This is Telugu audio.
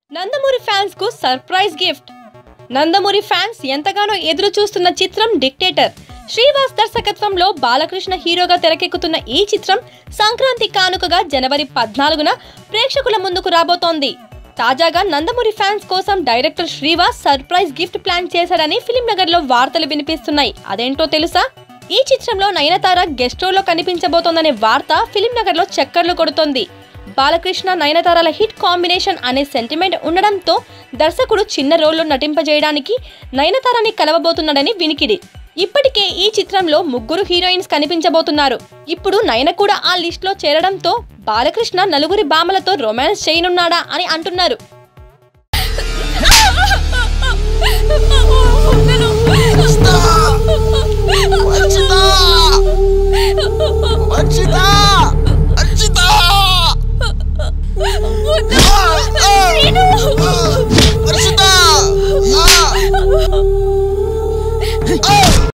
నందమూరి ఫ్యాన్స్ కు సర్ప్రైజ్ గిఫ్ట్ నందమూరి ఫ్యాన్స్ ఎంతగానో ఎదురు చూస్తున్న చిత్రం డిక్టేటర్ శ్రీవాస్ దర్శకత్వంలో బాలకృష్ణ హీరోగా తెరకెక్కుతున్న ఈ చిత్రం సంక్రాంతి కానుకగా జనవరి పద్నాలుగున ప్రేక్షకుల ముందుకు రాబోతోంది తాజాగా నందమూరి ఫ్యాన్స్ కోసం director Srivas surprise gift plan చేశారని ఫిలిం నగర్ లో వార్తలు వినిపిస్తున్నాయి అదేంటో తెలుసా ఈ చిత్రంలో నయనతార గెస్ట్ రోల్లో కనిపించబోతోందనే వార్త ఫిలిం నగర్ లో చక్కర్లు కొడుతోంది బాలకృష్ణ నయనతారల హిట్ కాంబినేషన్ అనే సెంటిమెంట్ ఉండడంతో దర్శకుడు చిన్న రోల్లో నటింపజేయడానికి నయనతారని కలవబోతున్నాడని వినికిడి ఇప్పటికే ఈ చిత్రంలో ముగ్గురు హీరోయిన్స్ కనిపించబోతున్నారు ఇప్పుడు నయన కూడా ఆ లిస్ట్ లో చేరడంతో బాలకృష్ణ నలుగురి భామలతో రొమాన్స్ చేయనున్నాడా అని అంటున్నారు వంచిత వంచిత వంచిత వర్షిత